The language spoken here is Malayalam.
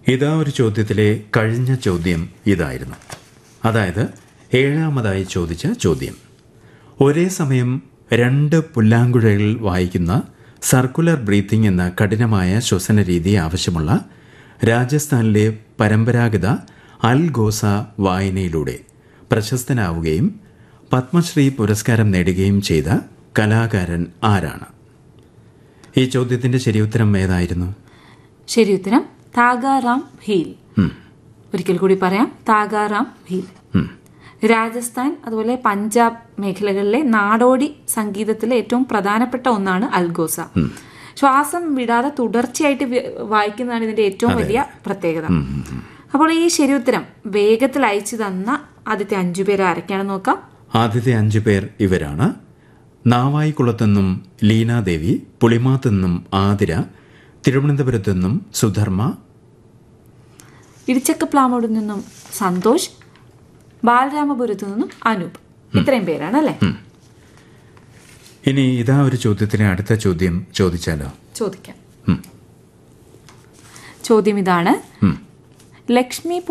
ഇതാ ഒരു ചോദ്യത്തിലെ കഴിഞ്ഞ ചോദ്യം ഇതായിരുന്നു അതായത് ഏഴാമതായി ചോദിച്ച ചോദ്യം ഒരേ സമയം രണ്ട് പുല്ലാങ്കുഴകൾ വായിക്കുന്ന സർക്കുലർ ബ്രീത്തിംഗ് എന്ന കഠിനമായ ശ്വസന രീതി ആവശ്യമുള്ള രാജസ്ഥാനിലെ പരമ്പരാഗത അൽ ഗോസ വായനയിലൂടെ പ്രശസ്തനാവുകയും പത്മശ്രീ പുരസ്കാരം നേടുകയും ചെയ്ത കലാകാരൻ ആരാണ് ഈ ചോദ്യത്തിന്റെ ശരിയുത്തരം ഏതായിരുന്നു ശരി ഉത്തരം താഗാറാം ഭീൽ ഒരിക്കൽ കൂടി പറയാം താഗാറാം ഭീൽ രാജസ്ഥാൻ അതുപോലെ പഞ്ചാബ് മേഖലകളിലെ നാടോടി സംഗീതത്തിലെ ഏറ്റവും പ്രധാനപ്പെട്ട ഒന്നാണ് അൽഗോസ ശ്വാസം വിടാതെ തുടർച്ചയായിട്ട് വി- വായിക്കുന്നതാണ് ഇതിന്റെ ഏറ്റവും വലിയ പ്രത്യേകത അപ്പോൾ ഈ ശരി ഉത്തരം വേഗത്തിൽ അയച്ചു തന്ന ആദ്യത്തെ അഞ്ചു പേര് ആരൊക്കെയാണെന്ന് നോക്കാം ആദ്യത്തെ അഞ്ചു പേർ ഇവരാണ് നാവായിക്കുളത്തുനിന്നും ലീനാദേവി പുളിമാത്തുനിന്നും ആതിര തിരുവനന്തപുരത്തുനിന്നും സുധർമ്മ ഇടിച്ചക്കപ്ലാമോട് നിന്നും സന്തോഷ് ബാലരാമപുരത്തു നിന്നും അനൂപ് ഇത്രയും പേരാണ് അല്ലേ ഇനി ഇതാ ഒരു ചോദ്യത്തിന് അടുത്ത ചോദ്യം ചോദിച്ചാലോ ചോദിക്കാം ചോദ്യം ഇതാണ് ലക്ഷ്മി